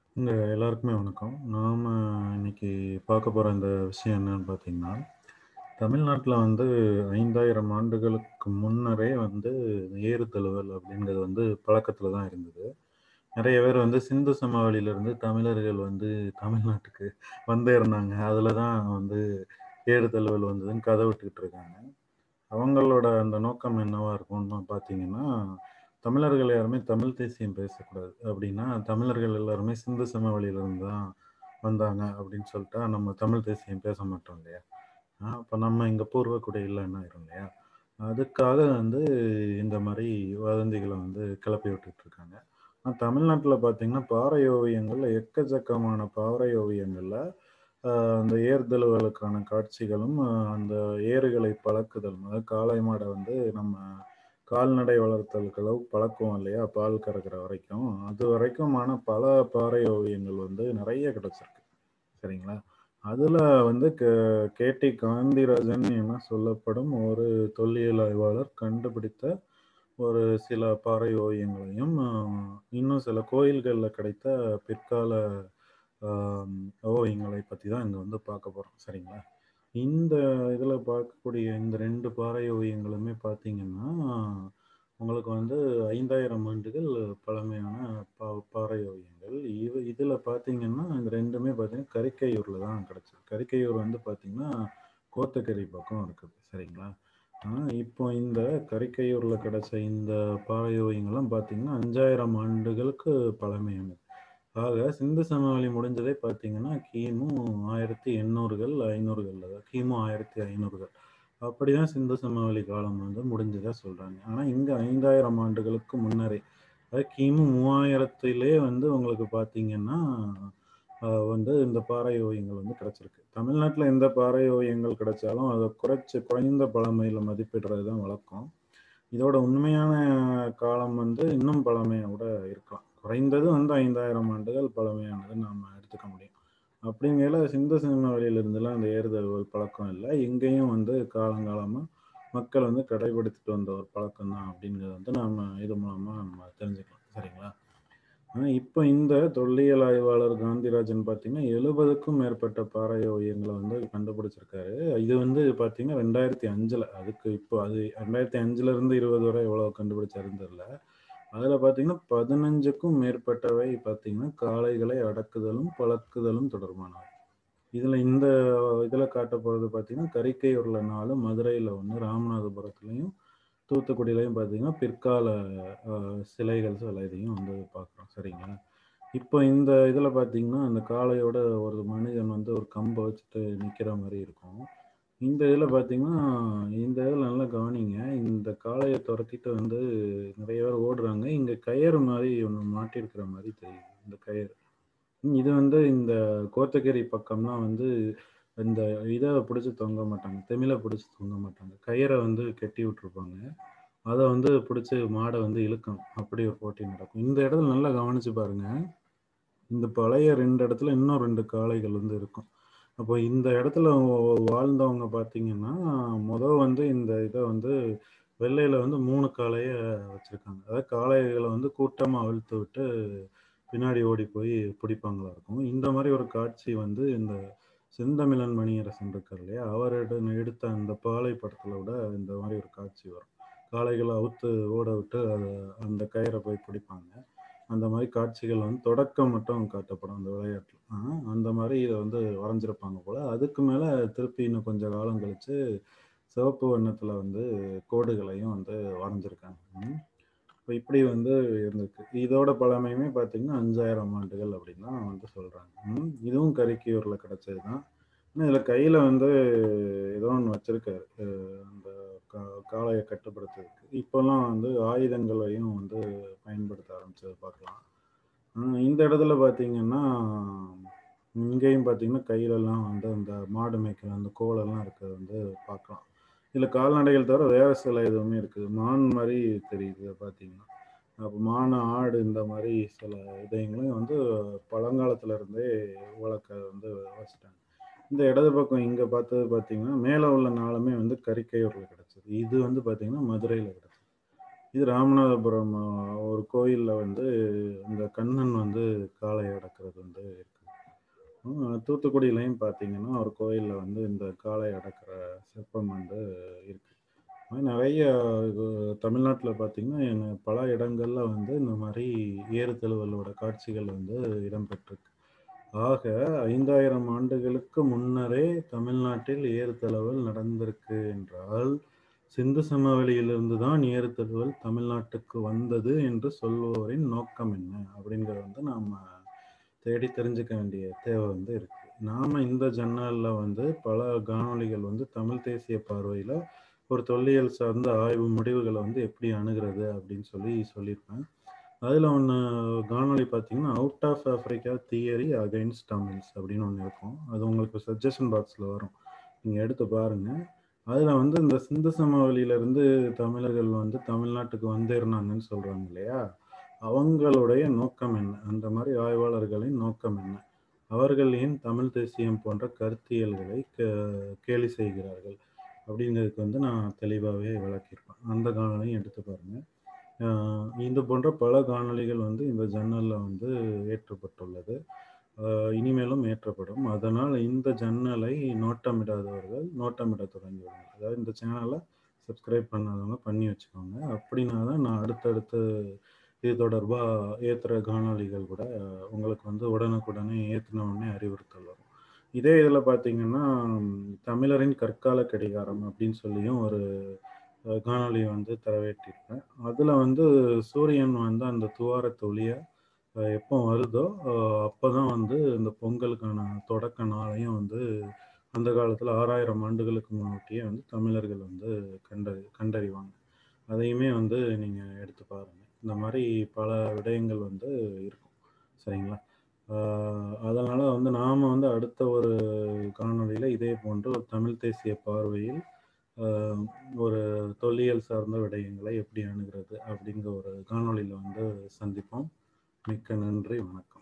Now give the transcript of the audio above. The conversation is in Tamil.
இங்க எல்லாருக்குமே வணக்கம். நாம இன்னைக்கு பார்க்க போற இந்த விஷயம் என்னன்னு பார்த்தீங்கன்னா, தமிழ்நாட்டுல வந்து 5000 ஆண்டுகளுக்கு முன்னரே வந்து ஏறுதழுவல் அப்படிங்கிறது வந்து பழக்கத்துல தான் இருந்தது. நெறைய பேர் வந்து சிந்து சமவெளியிலிருந்து தமிழர்கள் வந்து தமிழ்நாட்டுக்கு வந்தேறுனாங்க. அதுல தான் வந்து ஏறுதழுவல் வந்ததுன்னு கதை விட்டுக்கிட்டு இருக்காங்க. அவங்களோட அந்த நோக்கம் என்னவா இருக்கும்னு பார்த்தீங்கன்னா, தமிழர்கள் யாருமே தமிழ் தேசியம் பேசக்கூடாது. அப்படின்னா, தமிழர்கள் எல்லாருமே சிந்து சமவெளியிலிருந்து தான் வந்தாங்க அப்படின்னு சொல்லிட்டா, நம்ம தமிழ் தேசியம் பேச மாட்டோம் இல்லையா? ஆ அப்ப நம்ம இங்க பூர்வக்குடி இல்லன்னு ஆயிரும் இல்லையா? அதுக்காக வந்து இந்த மாரி வதந்திகள வந்து கிளப்பி விட்டுட்டு இருக்காங்க. ஆனா தமிழ்நாட்டுல பார்த்தீங்கன்னா, பாறை ஓவியங்கள்ல எக்கச்சக்கமான பாறை ஓவியங்கள்ல அ அந்த ஏறுதழுவலுக்கான காட்சிகளும், அ அந்த ஏறுகளை பழக்குதல், அதாவது காளை மாட வந்து நம்ம கால்நடை வளர்த்தலுக்கு பழக்குவோம் இல்லையா? பால் கறக்கிற வரைக்கும். அது வரைக்குமான பல பாறை ஓவியங்கள் வந்து நெறைய கிடைச்சிருக்கு. சரிங்களா? அதுல வந்து க கே.டி. காந்திராஜன் என சொல்லப்படும் ஒரு தொல்லியல் ஆய்வாளர் கண்டுபிடித்த ஒரு சில பாறை ஓவியங்களையும், அ இன்னும் சில கோயில்கள்ல கிடைத்த பிற்கால அ ஓவியங்களை பத்தி தான் இங்க வந்து பார்க்க போறோம். சரிங்களா? இந்த இதுல பார்க்கக்கூடிய இந்த 2 பாறை ஓவியங்களுமே பார்த்தீங்கன்னா, உங்களுக்கு வந்து 5000 ஆண்டுகள் பழமையான பா பாறை ஓவியங்கள். இது இதுல பார்த்தீங்கன்னா, இந்த 2மே பார்த்தீங்கன்னா, கரிக்கையூர்ல தான் கிடைச்சது. கரிக்கையூர் வந்து பார்த்தீங்கன்னா, கோத்தகிரி பக்கம் இருக்குது. சரிங்களா? ஆ இப்போ இந்த கரிக்கையூர்ல கிடைச்ச இந்த பாறை ஓவியங்கள்லாம் பார்த்தீங்கன்னா, 5000 ஆண்டுகளுக்கு பழமையானது. ஆக சிந்து சமவெளி முடிஞ்சதே பார்த்தீங்கன்னா, கிமு 1800கள், 500கள்ல தான். கிமு 1500கள். அப்படிதான் சிந்து சமவெளி காலம் வந்து முடிஞ்சதா சொல்றாங்க. ஆனா இங்க 5000 ஆண்டுகளுக்கு முன்னரே, அதாவது கிமு 3000த்திலே வந்து உங்களுக்கு பார்த்தீங்கன்னா, அ வந்து இந்த பாறை ஓவியங்கள் வந்து கிடைச்சிருக்கு. தமிழ்நாட்டுல எந்த பாறை ஓவியங்கள் கிடைச்சாலும், அத குறைச்சு குறைந்த பழமையில மதிப்பிடுறது தான் வழக்கம். இதோட உண்மையான காலம் வந்து இன்னும் பழமையா கூட இருக்கலாம். குறைந்தது வந்து 5000 ஆண்டுகள் பழமையானதுன்னு நாம எடுத்துக்க முடியும். அப்படிங்கையில சிந்து சமவெளியில இருந்துலாம் இந்த ஏறுதழுவல் பழக்கம் இல்ல. இங்கேயும் வந்து காலங்காலமா மக்கள் வந்து கடைபிடித்துட்டு வந்த ஒரு பழக்கம் தான் அப்படிங்கிறத வந்து நாம இது மூலமா நம்ம தெரிஞ்சுக்கலாம். சரிங்களா? ஆனா இப்ப இந்த தொல்லியல் ஆய்வாளர் காந்திராஜன் பார்த்தீங்கன்னா, 70க்கும் மேற்பட்ட பாறை ஓவியங்கள வந்து கண்டுபிடிச்சிருக்காரு. இது வந்து பார்த்தீங்கன்னா 2005ல. அதுக்கு இப்போ அது 2005ல இருந்து 20 வரை எவ்வளவு கண்டுபிடிச்சாருன்னு தெரியல. அதுல பார்த்தீங்கன்னா, 15க்கும் மேற்பட்டவை பார்த்தீங்கன்னா, காளைகளை அடக்குதலும், பழக்குதலும் தொடர்பானவை. இதுல இந்த இதுல காட்டப்போறது பார்த்தீங்கன்னா, கரிக்கையூர்ல 4, மதுரையில 1, ராமநாதபுரத்துலயும், தூத்துக்குடியிலயும் பார்த்தீங்கன்னா, பிற்கால அ சிலைகள் சில இதையும் வந்து பார்க்குறோம். சரிங்களா? இப்போ இந்த இதுல பார்த்தீங்கன்னா, அந்த காளையோட ஒரு மனிதன் வந்து ஒரு கம்ப வச்சுட்டு நிக்கிற மாரி இருக்கும். இந்த இதுல பார்த்தீங்கன்னா, இந்த இதுல நல்லா கவனிங்க. இந்த காளைய தொரத்திட்டு வந்து நெறைய பேர் ஓடுறாங்க. இங்க கயிறு மாரி ஒண்ணு மாட்டியிருக்கிற மாரி தெரியுது. இந்த கயிறு. இது வந்து இந்த கோத்தகிரி பக்கம்லாம் வந்து இந்த இத பிடிச்சு தொங்க மாட்டாங்க. திமில பிடிச்சு தொங்க மாட்டாங்க. கயிற வந்து கட்டி விட்டுருப்பாங்க. அத வந்து பிடிச்சு மாட வந்து இழுக்கணும். அப்படி ஒரு போட்டி நடக்கும். இந்த இடத்துல நல்லா கவனிச்சு பாருங்க. இந்த பழைய 2 இடத்துல இன்னும் 2 காளைகள் வந்து இருக்கும். அப்போ இந்த இடத்துல வாழ்ந்தவங்க பார்த்தீங்கன்னா, மொத வந்து இந்த இத வந்து வெள்ளையில வந்து 3 காளைய வச்சிருக்காங்க. அதாவது காளைகள வந்து கூட்டமா அவிழ்த்து விட்டு பின்னாடி ஓடி போய் பிடிப்பாங்களா இருக்கும். இந்த மாரி ஒரு காட்சி வந்து இந்த செந்தமிழன் மணியரசன் இருக்கார் இல்லையா? அவர் எடு எடுத்த அந்த பாலை படத்துல கூட இந்த மாரி ஒரு காட்சி வரும். காளைகள அவுத்து ஓட விட்டு அத அந்த கயிற போய் பிடிப்பாங்க. அந்த மாரி காட்சிகள் வந்து தொடக்கம் மட்டும் காட்டப்படும் அந்த விளையாட்டுல. ஆ அந்த மாரி இத வந்து வரைஞ்சிருப்பாங்க போல. அதுக்கு மேல திருப்பி இன்னும் கொஞ்சம் காலம் கழிச்சு சிவப்பு வண்ணத்துல வந்து கோடுகளையும் வந்து வரைஞ்சிருக்காங்க. ம். இப்ப இப்படி வந்து இருந்திருக்கு. இதோட பழமையுமே பார்த்தீங்கன்னா, 5000 ஆண்டுகள் அப்படின்னு தான் வந்து சொல்றாங்க. ம். இதுவும் கரிக்கையூர்ல கிடைச்சது தான். ஆனா இதுல கையில வந்து ஏதோ ஒண்ணு வச்சிருக்காரு. அ அந்த கா காளைய கட்டுப்படுத்துறதுக்கு. இப்போலாம் வந்து ஆயுதங்களையும் வந்து பயன்படுத்த ஆரம்பிச்சத பார்க்கலாம். ம். இந்த இடத்துல பார்த்தீங்கன்னா, இங்கேயும் பார்த்தீங்கன்னா, கையிலலாம் வந்து அந்த மாடு மேய்க்கிற அந்த கோலெல்லாம் இருக்கிறத வந்து பார்க்கலாம். இதுல கால்நடைகள் தவிர வேற சில எதுவுமே இருக்குது. மான் மாரி தெரியுது இத பார்த்தீங்கன்னா. அப்ப மானு, ஆடு இந்த மாரி சில இதயங்களையும் வந்து பழங்காலத்துல இருந்தே வளர்க்க வந்து வச்சுட்டாங்க. இந்த இடது பக்கம் இங்க பார்த்தது பார்த்தீங்கன்னா, மேல உள்ள 4மே வந்து கரிக்கையூர்ல கிடைச்சது. இது வந்து பார்த்தீங்கன்னா, மதுரையில கிடைச்சது. இது ராமநாதபுரம் அ, ஒரு கோயில்ல வந்து இந்த கண்ணன் வந்து காளை அடக்குறது வந்து இருக்கு. ம், தூத்துக்குடியிலயும் பார்த்தீங்கன்னா, ஒரு கோயில்ல வந்து இந்த காளை அடக்குற சிற்பம் வந்து இருக்கு. அது மாரி நெறைய இது தமிழ்நாட்டுல பார்த்தீங்கன்னா, என பல இடங்கள்ல வந்து இந்த மாரி ஏறு தழுவலோட காட்சிகள் வந்து இடம்பெற்றிருக்கு. ஆக 5000 ஆண்டுகளுக்கு முன்னரே தமிழ்நாட்டில் ஏறு தழுவல் நடந்திருக்கு என்றால், சிந்து சமவெளியிலிருந்து தான் ஏறு தழுவல் தமிழ்நாட்டுக்கு வந்தது என்று சொல்பவரின் நோக்கம் என்ன? அப்படிங்கிறத வந்து நாம தேடி தெரிஞ்சுக்க வேண்டிய தேவை வந்து இருக்கு. நாம இந்த ஜர்னல்ல வந்து பல காணொளிகள் வந்து தமிழ் தேசிய பார்வையில ஒரு தொல்லியல் சார்ந்த ஆய்வு முடிவுகள வந்து எப்படி அணுகுறது அப்படின்னு சொல்லி சொல்லியிருப்பேன். அதுல ஒண்ணு காணொளி பார்த்தீங்கன்னா, out of Africa theory against Tamils அப்படின்னு ஒண்ணு இருக்கும். அது உங்களுக்கு சஜஷன் பாக்ஸ்ல வரும். நீங்க எடுத்து பாருங்க. அதுல வந்து இந்த சிந்து சமவெளியிலிருந்து தமிழர்கள் வந்து தமிழ்நாட்டுக்கு வந்தேறுனாங்கன்னு சொல்றாங்க இல்லையா? அவங்களுடைய நோக்கம் என்ன? அந்த மாரி ஆய்வாளர்களின் நோக்கம் என்ன? அவர்கள் ஏன் தமிழ் தேசியம் போன்ற கருத்தியல்களை க கேலி செய்கிறார்கள்? அப்படிங்கிறதுக்கு வந்து நான் தெளிவாவே விளக்கியிருப்பேன். அந்த காணொளியும் எடுத்து பாருங்க. அ இது போன்ற பல காணொளிகள் வந்து இந்த ஜர்னல்ல வந்து ஏற்றப்பட்டுள்ளது. அ இனிமேலும் ஏற்றப்படும். அதனால் இந்த ஜர்னலை நோட்டமிடாதவர்கள் நோட்டமிடத் தொடங்கிவிடுங்கள். அதாவது இந்த சேனல சப்ஸ்கிரைப் பண்ணாதவங்க பண்ணி வச்சுக்கோங்க. அப்படின்னா தான் நான் அடுத்தடுத்து இது தொடர்பா ஏத்துற காணொளிகள் கூட உங்களுக்கு வந்து உடனுக்குடனே ஏத்துன உடனே அறிவுறுத்தல் வரும். இதே இதுல பார்த்தீங்கன்னா, தமிழரின் கற்கால கடிகாரம் அப்படின்னு சொல்லியும் ஒரு அ காணொளி வந்து தரவேற்றிருப்பேன். அதுல வந்து சூரியன் வந்து அந்த துவாரத்து ஒளிய அ எப்போ வருதோ, அ அப்பதான் வந்து இந்த பொங்கலுக்கான தொடக்க நாளையும் வந்து அந்த காலத்துல 6000 ஆண்டுகளுக்கு முன்னூட்டியே வந்து தமிழர்கள் வந்து கண்டறி கண்டறிவாங்க. அதையுமே வந்து நீங்க எடுத்து பாருங்க. இந்த மாரி பல விடயங்கள் வந்து இருக்கும். சரிங்களா? ஆ அதனால வந்து நாம வந்து அடுத்த ஒரு காணொளியில இதே போன்று ஒரு தமிழ் தேசிய பார்வையில் அ ஒரு தொல்லியல் சார்ந்த விடயங்களை எப்படி அணுகுறது அப்படிங்கிற ஒரு காணொளியில வந்து சந்திப்போம். மிக்க நன்றி. வணக்கம்.